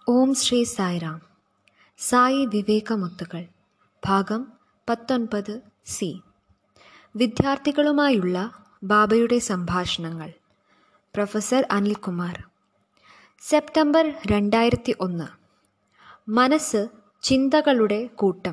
ഓം ശ്രീ സായിറാം സായി വിവേകമുത്തുകൾ ഭാഗം പത്തൊൻപത് സി വിദ്യാർത്ഥികളുമായുള്ള ബാബയുടെ സംഭാഷണങ്ങൾ പ്രൊഫസർ അനിൽകുമാർ സെപ്റ്റംബർ രണ്ടായിരത്തി ഒന്ന് മനസ്സ് ചിന്തകളുടെ കൂട്ടം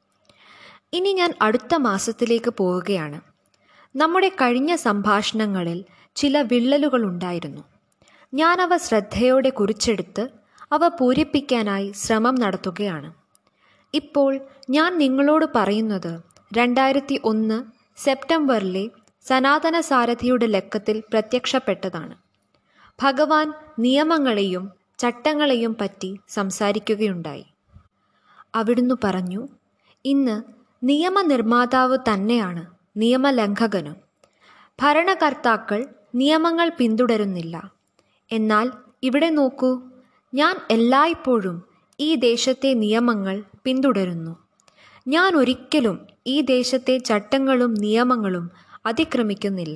ഇനി ഞാൻ അടുത്ത മാസത്തിലേക്ക് പോവുകയാണ് നമ്മുടെ കഴിഞ്ഞ സംഭാഷണങ്ങളിൽ ചില വിള്ളലുകളുണ്ടായിരുന്നു ഞാനവ ശ്രദ്ധയോടെ കുറിച്ചെടുത്ത് അവ പൂരിപ്പിക്കാനായി ശ്രമം നടത്തുകയാണ് ഇപ്പോൾ ഞാൻ നിങ്ങളോട് പറയുന്നത് രണ്ടായിരത്തി ഒന്ന് സെപ്റ്റംബറിലെ സനാതന സാരഥിയുടെ ലക്കത്തിൽ പ്രത്യക്ഷപ്പെട്ടതാണ് ഭഗവാൻ നിയമങ്ങളെയും ചട്ടങ്ങളെയും പറ്റി സംസാരിക്കുകയുണ്ടായി അവിടുന്ന് പറഞ്ഞു ഇന്ന് നിയമനിർമ്മാതാവ് തന്നെയാണ് നിയമലംഘകനും ഭരണകർത്താക്കൾ നിയമങ്ങൾ പിന്തുടരുന്നില്ല എന്നാൽ ഇവിടെ നോക്കൂ ഞാൻ എല്ലായ്പ്പോഴും ഈ ദേശത്തെ നിയമങ്ങൾ പിന്തുടരുന്നു ഞാൻ ഒരിക്കലും ഈ ദേശത്തെ ചട്ടങ്ങളും നിയമങ്ങളും അതിക്രമിക്കുന്നില്ല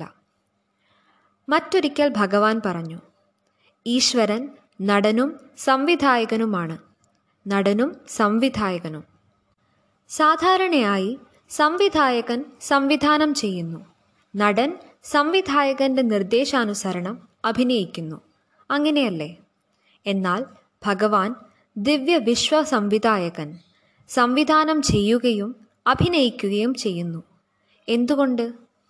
മറ്റൊരിക്കൽ ഭഗവാൻ പറഞ്ഞു ഈശ്വരൻ നടനും സംവിധായകനുമാണ് നടനും സംവിധായകനും സാധാരണയായി സംവിധായകൻ സംവിധാനം ചെയ്യുന്നു നടൻ സംവിധായകന്റെ നിർദ്ദേശാനുസരണം അഭിനയിക്കുന്നു അങ്ങനെയല്ലേ എന്നാൽ ഭഗവാൻ ദിവ്യ വിശ്വ സംവിധായകൻ സംവിധാനം ചെയ്യുകയും അഭിനയിക്കുകയും ചെയ്യുന്നു എന്തുകൊണ്ട്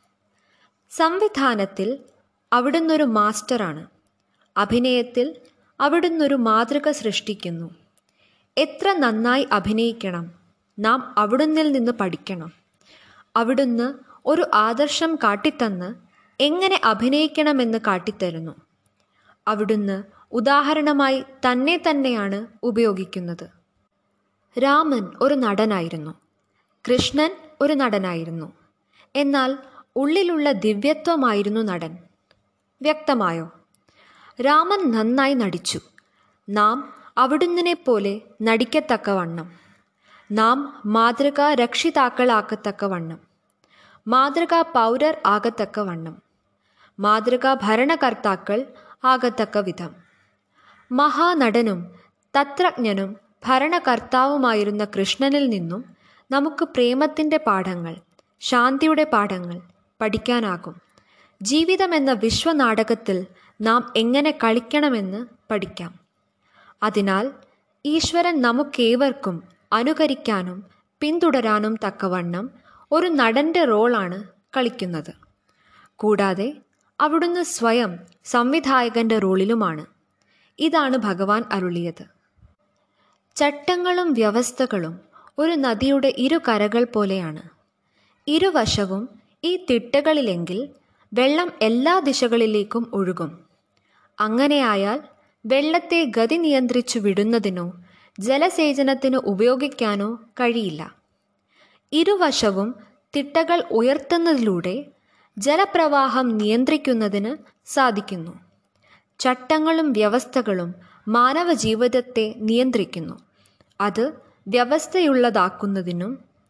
സംവിധാനത്തിൽ അവിടുന്നൊരു മാസ്റ്ററാണ് അഭിനയത്തിൽ അവിടുന്നൊരു മാതൃക സൃഷ്ടിക്കുന്നു എത്ര നന്നായി അഭിനയിക്കണം നാം അവിടുന്നിൽ നിന്ന് പഠിക്കണം അവിടുന്ന് ഒരു ആദർശം കാട്ടിത്തന്ന് എങ്ങനെ അഭിനയിക്കണമെന്ന് കാട്ടിത്തരുന്നു അവിടുന്ന് ഉദാഹരണമായി തന്നെ തന്നെയാണ് ഉപയോഗിക്കുന്നത് രാമൻ ഒരു നടനായിരുന്നു കൃഷ്ണൻ ഒരു നടനായിരുന്നു എന്നാൽ ഉള്ളിലുള്ള ദിവ്യത്വമായിരുന്നു നടൻ വ്യക്തമായോ രാമൻ നന്നായി നടിച്ചു നാം അവിടുന്നിനെ പോലെ നടിക്കത്തക്കവണ്ണം നാം മാതൃക രക്ഷിതാക്കളാക്കത്തക്കവണ്ണം മാതൃകാ പൗരർ ആകത്തക്കവണ്ണം മാതൃകാ ഭരണകർത്താക്കൾ ആകത്തക്ക വിധം മഹാനടനും തത്രജ്ഞനും ഭരണകർത്താവുമായിരുന്ന കൃഷ്ണനിൽ നിന്നും നമുക്ക് പ്രേമത്തിൻ്റെ പാഠങ്ങൾ ശാന്തിയുടെ പാഠങ്ങൾ പഠിക്കാനാകും ജീവിതമെന്ന വിശ്വനാടകത്തിൽ നാം എങ്ങനെ കളിക്കണമെന്ന് പഠിക്കാം അതിനാൽ ഈശ്വരൻ നമുക്കേവർക്കും അനുകരിക്കാനും പിന്തുടരാനും തക്കവണ്ണം ഒരു നടൻ്റെ റോളാണ് കളിക്കുന്നത് കൂടാതെ അവിടുന്ന് സ്വയം സംവിധായകൻ്റെ റോളിലുമാണ് ഇതാണ് ഭഗവാൻ അരുളിയത് ചട്ടങ്ങളും വ്യവസ്ഥകളും ഒരു നദിയുടെ ഇരു കരകൾ പോലെയാണ് ഇരുവശവും ഈ തിട്ടകളിലെങ്കിൽ വെള്ളം എല്ലാ ദിശകളിലേക്കും ഒഴുകും അങ്ങനെയായാൽ വെള്ളത്തെ ഗതി നിയന്ത്രിച്ചു വിടുന്നതിനോ ജലസേചനത്തിന് ഉപയോഗിക്കാനോ കഴിയില്ല ഇരുവശവും തിട്ടകൾ ഉയർത്തുന്നതിലൂടെ ജലപ്രവാഹം നിയന്ത്രിക്കുന്നതിന് സാധിക്കുന്നു ചട്ടങ്ങളും വ്യവസ്ഥകളും മാനവ ജീവിതത്തെ നിയന്ത്രിക്കുന്നു അത് വ്യവസ്ഥയുള്ളതാക്കുന്നതിനും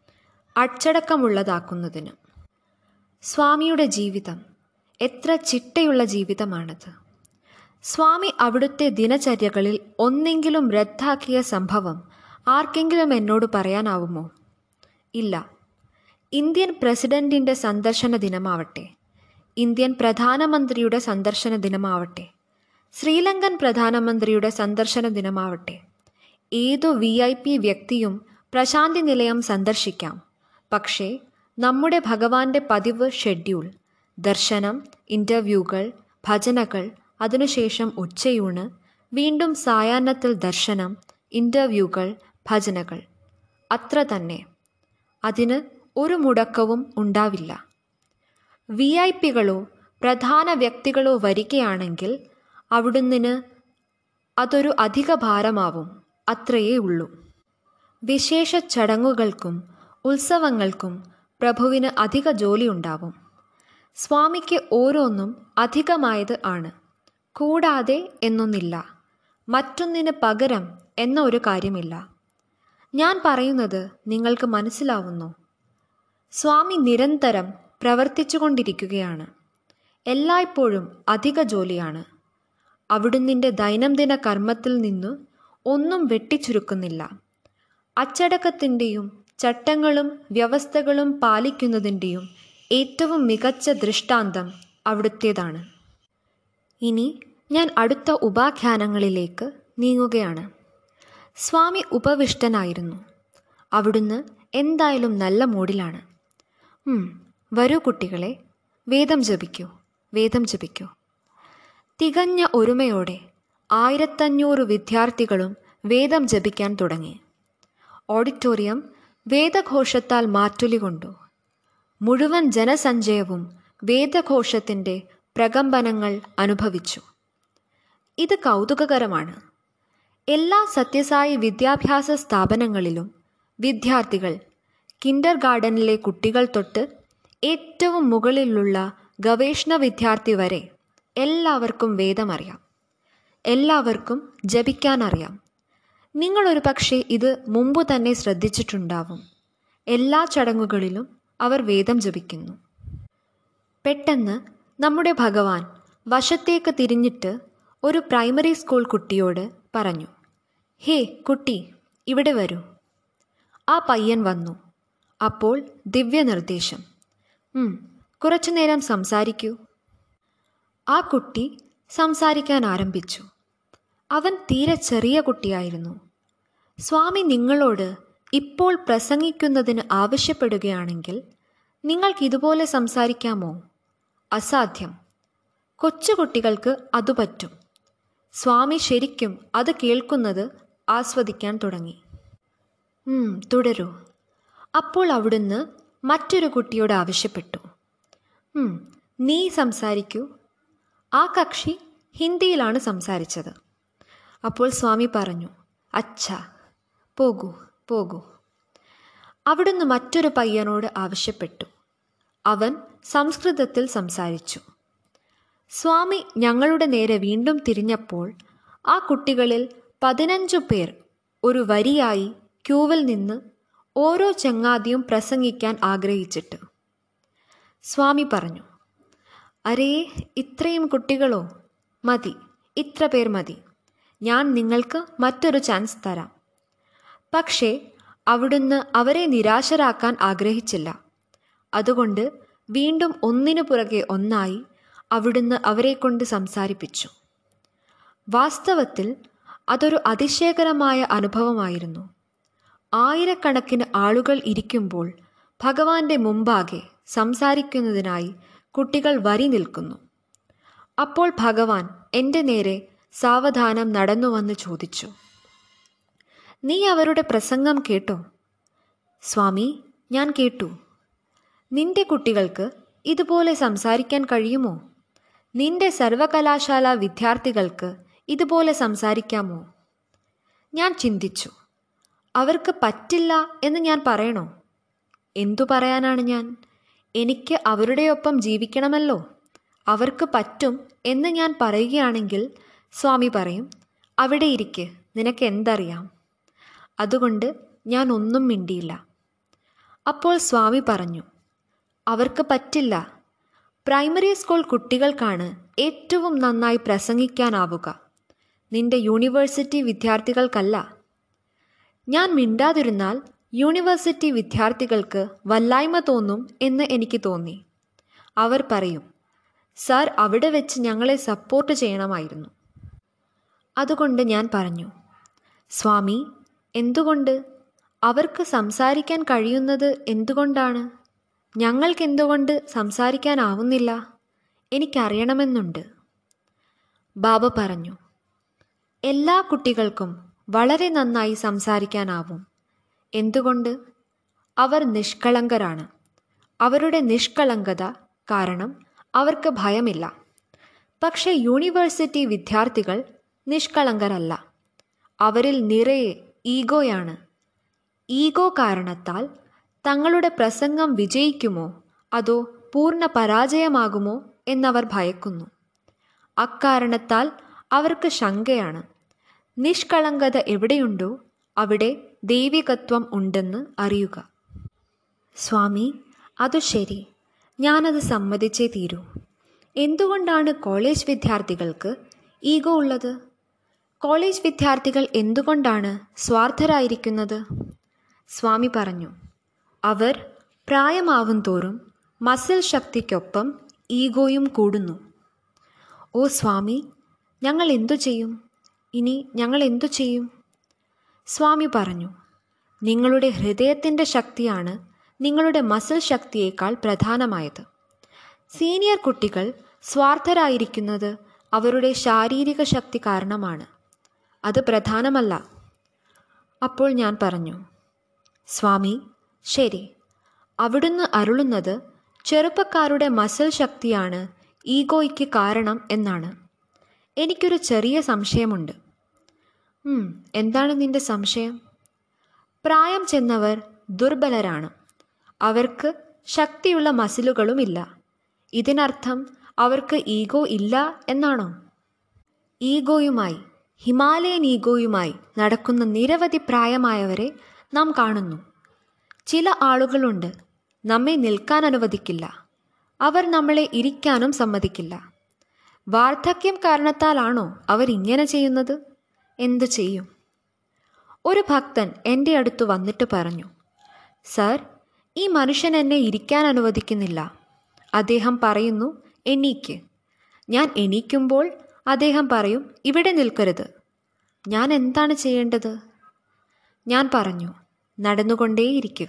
അച്ചടക്കമുള്ളതാക്കുന്നതിനും സ്വാമിയുടെ ജീവിതം എത്ര ചിട്ടയുള്ള ജീവിതമാണത് സ്വാമി അവിടുത്തെ ദിനചര്യകളിൽ ഒന്നെങ്കിലും റദ്ദാക്കിയ സംഭവം ആർക്കെങ്കിലും എന്നോട് പറയാനാവുമോ ഇല്ല ഇന്ത്യൻ പ്രസിഡന്റിൻ്റെ സന്ദർശന ദിനമാവട്ടെ ഇന്ത്യൻ പ്രധാനമന്ത്രിയുടെ സന്ദർശന ദിനമാവട്ടെ ശ്രീലങ്കൻ പ്രധാനമന്ത്രിയുടെ സന്ദർശന ദിനമാവട്ടെ ഏതു വി ഐ പി വ്യക്തിയും പ്രശാന്തി നിലയം സന്ദർശിക്കാം പക്ഷേ നമ്മുടെ ഭഗവാന്റെ പതിവ് ഷെഡ്യൂൾ ദർശനം ഇൻ്റർവ്യൂകൾ ഭജനകൾ അതിനുശേഷം ഉച്ചയൂണ് വീണ്ടും സായാഹ്നത്തിൽ ദർശനം ഇൻ്റർവ്യൂകൾ ഭജനകൾ അത്ര തന്നെ അതിന് ഒരു മുടക്കവും ഉണ്ടാവില്ല വി ഐ പികളോ പ്രധാന വ്യക്തികളോ വരികയാണെങ്കിൽ അവിടുന്ന് അതൊരു അധിക ഭാരമാവും അത്രയേ ഉള്ളൂ വിശേഷ ചടങ്ങുകൾക്കും ഉത്സവങ്ങൾക്കും പ്രഭുവിന് അധിക ജോലിയുണ്ടാവും സ്വാമിക്ക് ഓരോന്നും അധികമായത് ആണ് കൂടാതെ എന്നൊന്നില്ല മറ്റൊന്നിന് പകരം എന്ന ഒരു കാര്യമില്ല ഞാൻ പറയുന്നത് നിങ്ങൾക്ക് മനസ്സിലാവുന്നു സ്വാമി നിരന്തരം പ്രവർത്തിച്ചുകൊണ്ടിരിക്കുകയാണ് എല്ലായ്പ്പോഴും അധിക ജോലിയാണ് അവിടുന്നിൻ്റെ ദൈനംദിന കർമ്മത്തിൽ നിന്നു ഒന്നും വെട്ടിച്ചുരുക്കുന്നില്ല അച്ചടക്കത്തിൻ്റെയും ചട്ടങ്ങളും വ്യവസ്ഥകളും പാലിക്കുന്നതിൻ്റെയും ഏറ്റവും മികച്ച ദൃഷ്ടാന്തം അവിടുത്തേതാണ് ഇനി ഞാൻ അടുത്ത ഉപാഖ്യാനങ്ങളിലേക്ക് നീങ്ങുകയാണ് സ്വാമി ഉപവിഷ്ടനായിരുന്നു അവിടുന്ന് എന്തായാലും നല്ല മൂഡിലാണ് ഉം, വരൂ കുട്ടികളെ വേദം ജപിക്കൂ വേദം ജപിക്കൂ തികഞ്ഞ ഒരുമയോടെ ആയിരത്തഞ്ഞൂറ് വിദ്യാർത്ഥികളും വേദം ജപിക്കാൻ തുടങ്ങി ഓഡിറ്റോറിയം വേദഘോഷത്താൽ മാറ്റുലി കൊണ്ടു മുഴുവൻ ജനസഞ്ചയവും വേദഘോഷത്തിൻ്റെ പ്രകമ്പനങ്ങൾ അനുഭവിച്ചു ഇത് കൗതുകകരമാണ് എല്ലാ സത്യസായി വിദ്യാഭ്യാസ സ്ഥാപനങ്ങളിലും വിദ്യാർത്ഥികൾ കിൻഡർ ഗാർഡനിലെ കുട്ടികൾ തൊട്ട് ഏറ്റവും മുകളിലുള്ള ഗവേഷണ വിദ്യാർത്ഥി വരെ എല്ലാവർക്കും വേദമറിയാം എല്ലാവർക്കും ജപിക്കാൻ അറിയാം നിങ്ങളൊരു പക്ഷേ ഇത് മുമ്പ് തന്നെ ശ്രദ്ധിച്ചിട്ടുണ്ടാവും എല്ലാ ചടങ്ങുകളിലും അവർ വേദം ജപിക്കുന്നു പെട്ടെന്ന് നമ്മുടെ ഭഗവാൻ വശത്തേക്ക് തിരിഞ്ഞിട്ട് ഒരു പ്രൈമറി സ്കൂൾ കുട്ടിയോട് പറഞ്ഞു ഹേ കുട്ടി ഇവിടെ വരൂ ആ പയ്യൻ വന്നു അപ്പോൾ ദിവ്യനിർദ്ദേശം "ഉം, കുറച്ചു നേരം സംസാരിക്കൂ ആ കുട്ടി സംസാരിക്കാൻ ആരംഭിച്ചു അവൻ തീരെ ചെറിയ കുട്ടിയായിരുന്നു സ്വാമി നിങ്ങളോട് ഇപ്പോൾ പ്രസംഗിക്കുന്നതിന് ആവശ്യപ്പെടുകയാണെങ്കിൽ നിങ്ങൾക്ക് ഇതുപോലെ സംസാരിക്കാമോ അസാധ്യം കൊച്ചുകുട്ടികൾക്ക് അത് പറ്റും സ്വാമി ശരിക്കും അത് കേൾക്കുന്നത് ആസ്വദിക്കാൻ തുടങ്ങി "ഉം, തുടരൂ അപ്പോൾ അവിടുന്ന് മറ്റൊരു കുട്ടിയോട് ആവശ്യപ്പെട്ടു "ഉം, നീ സംസാരിക്കൂ ആ കക്ഷി ഹിന്ദിയിലാണ് സംസാരിച്ചത് അപ്പോൾ സ്വാമി പറഞ്ഞു അച്ഛാ പോകൂ പോകൂ അവിടുന്ന് മറ്റൊരു പയ്യനോട് ആവശ്യപ്പെട്ടു അവൻ സംസ്കൃതത്തിൽ സംസാരിച്ചു സ്വാമി ഞങ്ങളുടെ നേരെ വീണ്ടും തിരിഞ്ഞപ്പോൾ ആ കുട്ടികളിൽ പതിനഞ്ചു പേർ ഒരു വരിയായി ക്യൂവിൽ നിന്ന് ഓരോ ചങ്ങാതിയും പ്രസംഗിക്കാൻ ആഗ്രഹിച്ചിട്ട് സ്വാമി പറഞ്ഞു അരേ ഇത്രയും കുട്ടികളോ മതി ഇത്ര പേർ മതി ഞാൻ നിങ്ങൾക്ക് മറ്റൊരു ചാൻസ് തരാം പക്ഷേ അവിടുന്ന് അവരെ നിരാശരാക്കാൻ ആഗ്രഹിച്ചില്ല അതുകൊണ്ട് വീണ്ടും ഒന്നിനു പുറകെ ഒന്നായി അവിടുന്ന് അവരെക്കൊണ്ട് സംസാരിപ്പിച്ചു വാസ്തവത്തിൽ അതൊരു അതിശയകരമായ അനുഭവമായിരുന്നു ആയിരക്കണക്കിന് ആളുകൾ ഇരിക്കുമ്പോൾ ഭഗവാന്റെ മുമ്പാകെ സംസാരിക്കുന്നതിനായി കുട്ടികൾ വരി നിൽക്കുന്നു അപ്പോൾ ഭഗവാൻ എൻ്റെ നേരെ സാവധാനം നടന്നുവന്ന് ചോദിച്ചു നീ അവരുടെ പ്രസംഗം കേട്ടോ സ്വാമി ഞാൻ കേട്ടു നിന്റെ കുട്ടികൾക്ക് ഇതുപോലെ സംസാരിക്കാൻ കഴിയുമോ നിന്റെ സർവകലാശാല വിദ്യാർത്ഥികൾക്ക് ഇതുപോലെ സംസാരിക്കാമോ ഞാൻ ചിന്തിച്ചു അവർക്ക് പറ്റില്ല എന്ന് ഞാൻ പറയണോ എന്തു പറയാനാണ് ഞാൻ എനിക്ക് അവരുടെയൊപ്പം ജീവിക്കണമല്ലോ അവർക്ക് പറ്റും എന്ന് ഞാൻ പറയുകയാണെങ്കിൽ സ്വാമി പറയും അവിടെ ഇരിക്ക് നിനക്ക് എന്തറിയാം അതുകൊണ്ട് ഞാൻ ഒന്നും മിണ്ടിയില്ല അപ്പോൾ സ്വാമി പറഞ്ഞു അവർക്ക് പറ്റില്ല പ്രൈമറി സ്കൂൾ കുട്ടികൾക്കാണ് ഏറ്റവും നന്നായി പ്രസംഗിക്കാനാവുക നിന്റെ യൂണിവേഴ്സിറ്റി വിദ്യാർത്ഥികൾക്കല്ല ഞാൻ മിണ്ടാതിരുന്നാൽ യൂണിവേഴ്സിറ്റി വിദ്യാർത്ഥികൾക്ക് വല്ലായ്മ തോന്നും എന്ന് എനിക്ക് തോന്നി അവർ പറയും സാർ അവിടെ വെച്ച് ഞങ്ങളെ സപ്പോർട്ട് ചെയ്യണമായിരുന്നു അതുകൊണ്ട് ഞാൻ പറഞ്ഞു സ്വാമി എന്തുകൊണ്ട് അവർക്ക് സംസാരിക്കാൻ കഴിയുന്നത് എന്തുകൊണ്ടാണ് ഞങ്ങൾക്കെന്തുകൊണ്ട് സംസാരിക്കാനാവുന്നില്ല എനിക്കറിയണമെന്നുണ്ട് ബാബ പറഞ്ഞു എല്ലാ കുട്ടികൾക്കും വളരെ നന്നായി സംസാരിക്കാനാവും എന്തുകൊണ്ട് അവർ നിഷ്കളങ്കരാണ് അവരുടെ നിഷ്കളങ്കത കാരണം അവർക്ക് ഭയമില്ല പക്ഷേ യൂണിവേഴ്സിറ്റി വിദ്യാർത്ഥികൾ നിഷ്കളങ്കരല്ല അവരിൽ നിറയെ ഈഗോയാണ് ഈഗോ കാരണത്താൽ തങ്ങളുടെ പ്രസംഗം വിജയിക്കുമോ അതോ പൂർണ്ണ പരാജയമാകുമോ എന്നവർ ഭയക്കുന്നു അക്കാരണത്താൽ അവർക്ക് ശങ്കയാണ് നിഷ്കളങ്കത എവിടെയുണ്ടോ അവിടെ ദൈവികത്വം ഉണ്ടെന്ന് അറിയുക സ്വാമി അതു ശരി ഞാനത് സമ്മതിച്ചേ തീരൂ എന്തുകൊണ്ടാണ് കോളേജ് വിദ്യാർത്ഥികൾക്ക് ഈഗോ ഉള്ളത് കോളേജ് വിദ്യാർത്ഥികൾ എന്തുകൊണ്ടാണ് സ്വാർത്ഥരായിരിക്കുന്നത് സ്വാമി പറഞ്ഞു അവർ പ്രായമാവും തോറും മസിൽ ശക്തിക്കൊപ്പം ഈഗോയും കൂടുന്നു ഓ സ്വാമി ഞങ്ങൾ എന്തു ചെയ്യും ഇനി ഞങ്ങൾ എന്തു ചെയ്യും സ്വാമി പറഞ്ഞു നിങ്ങളുടെ ഹൃദയത്തിൻ്റെ ശക്തിയാണ് നിങ്ങളുടെ മസിൽ ശക്തിയേക്കാൾ പ്രധാനമായത് സീനിയർ കുട്ടികൾ സ്വാർത്ഥരായിരിക്കുന്നത് അവരുടെ ശാരീരിക ശക്തി കാരണമാണ് അത് പ്രധാനമല്ല അപ്പോൾ ഞാൻ പറഞ്ഞു സ്വാമി ശരി അവിടുന്ന് അരുളുന്നത് ചെറുപ്പക്കാരുടെ മസിൽ ശക്തിയാണ് ഈഗോയ്ക്ക് കാരണം എന്നാണ് എനിക്കൊരു ചെറിയ സംശയമുണ്ട് ഉം, എന്താണ് നിന്റെ സംശയം പ്രായം ചെന്നവർ ദുർബലരാണ് അവർക്ക് ശക്തിയുള്ള മസിലുകളുമില്ല ഇതിനർത്ഥം അവർക്ക് ഈഗോ ഇല്ല എന്നാണോ ഈഗോയുമായി ഹിമാലയൻ ഈഗോയുമായി നടക്കുന്ന നിരവധി പ്രായമായവരെ നാം കാണുന്നു ചില ആളുകളുണ്ട് നമ്മെ നിൽക്കാൻ അനുവദിക്കില്ല അവർ നമ്മളെ ഇരിക്കാനും സമ്മതിക്കില്ല വാർദ്ധക്യം കാരണത്താലാണോ അവർ ഇങ്ങനെ ചെയ്യുന്നത് എന്തു ചെയ്യും ഒരു ഭക്തൻ എൻ്റെ അടുത്ത് വന്നിട്ട് പറഞ്ഞു സർ ഈ മനുഷ്യൻ എന്നെ ഇരിക്കാൻ അനുവദിക്കുന്നില്ല അദ്ദേഹം പറയുന്നു എണീക്ക് ഞാൻ എണീക്കുമ്പോൾ അദ്ദേഹം പറയും ഇവിടെ നിൽക്കരുത് ഞാൻ എന്താണ് ചെയ്യേണ്ടത് ഞാൻ പറഞ്ഞു നടന്നുകൊണ്ടേയിരിക്കുക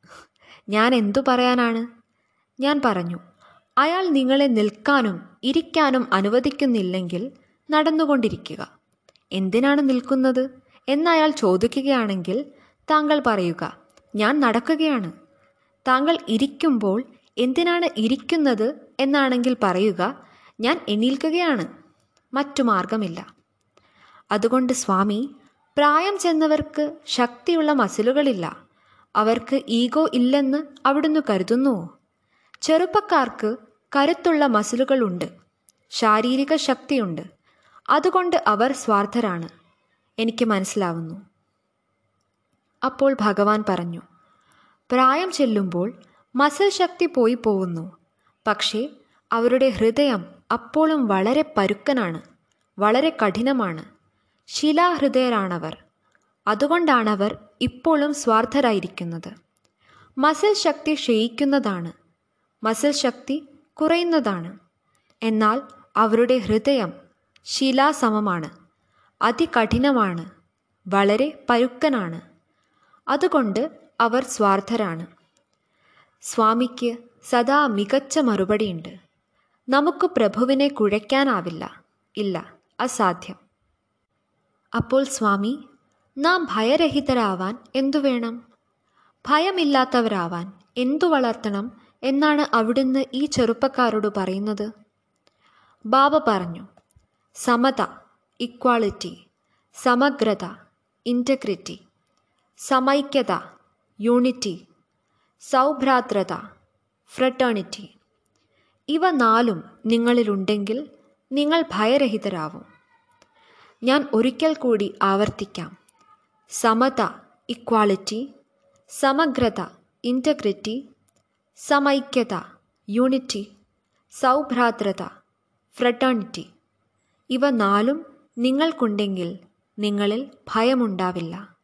ഞാൻ എന്തു പറയാനാണ് ഞാൻ പറഞ്ഞു അയാൾ നിങ്ങളെ നിൽക്കാനും ഇരിക്കാനും അനുവദിക്കുന്നില്ലെങ്കിൽ നടന്നുകൊണ്ടിരിക്കുക എന്തിനാണ് നിൽക്കുന്നത് എന്നയാൾ ചോദിക്കുകയാണെങ്കിൽ താങ്കൾ പറയുക ഞാൻ നടക്കുകയാണ് താങ്കൾ ഇരിക്കുമ്പോൾ എന്തിനാണ് ഇരിക്കുന്നത് എന്നാണെങ്കിൽ പറയുക ഞാൻ എണീൽക്കുകയാണ് മറ്റു മാർഗമില്ല അതുകൊണ്ട് സ്വാമി പ്രായം ചെന്നവർക്ക് ശക്തിയുള്ള മസിലുകളില്ല അവർക്ക് ഈഗോ ഇല്ലെന്ന് അവിടുന്ന് കരുതുന്നുവോ ചെറുപ്പക്കാർക്ക് കരുത്തുള്ള മസിലുകളുണ്ട് ശാരീരിക ശക്തിയുണ്ട് അതുകൊണ്ട് അവർ സ്വാർത്ഥരാണ് എനിക്ക് മനസ്സിലാവുന്നു അപ്പോൾ ഭഗവാൻ പറഞ്ഞു പ്രായം ചെല്ലുമ്പോൾ മസിൽ ശക്തി പോയി പോകുന്നു പക്ഷേ അവരുടെ ഹൃദയം അപ്പോഴും വളരെ പരുക്കനാണ് വളരെ കഠിനമാണ് ശിലാഹൃദയരാണവർ അതുകൊണ്ടാണവർ ഇപ്പോഴും സ്വാർത്ഥരായിരിക്കുന്നത് മസിൽ ശക്തി ക്ഷയിക്കുന്നതാണ് മസിൽ ശക്തി കുറയുന്നതാണ് എന്നാൽ അവരുടെ ഹൃദയം ശിലാസമമാണ് അതികഠിനമാണ് വളരെ പരുക്കനാണ് അതുകൊണ്ട് അവർ സ്വാർത്ഥരാണ് സ്വാമിക്ക് സദാ മികച്ച മറുപടിയുണ്ട് നമുക്ക് പ്രഭുവിനെ കുഴയ്ക്കാനാവില്ല ഇല്ല അസാധ്യം അപ്പോൾ സ്വാമി നാം ഭയരഹിതരാവാൻ എന്തു വേണം ഭയമില്ലാത്തവരാവാൻ എന്തു വളർത്തണം എന്നാണ് അവിടുന്ന് ഈ ചെറുപ്പക്കാരോട് പറയുന്നത് ബാബ പറഞ്ഞു സമത ഇക്വാളിറ്റി സമഗ്രത ഇൻറ്റഗ്രിറ്റി സമൈക്യത യൂണിറ്റി സൗഭ്രാതൃത ഫ്രട്ടേണിറ്റി ഇവ നാലും നിങ്ങളിലുണ്ടെങ്കിൽ നിങ്ങൾ ഭയരഹിതരാവും ഞാൻ ഒരിക്കൽ കൂടി ആവർത്തിക്കാം സമത ഇക്വാളിറ്റി സമഗ്രത ഇൻറ്റഗ്രിറ്റി സമൈക്യത യൂണിറ്റി സൗഭ്രാതൃത ഫ്രട്ടേണിറ്റി ഇവ നാലും നിങ്ങൾക്കുണ്ടെങ്കിൽ നിങ്ങളിൽ ഭയമുണ്ടാവില്ല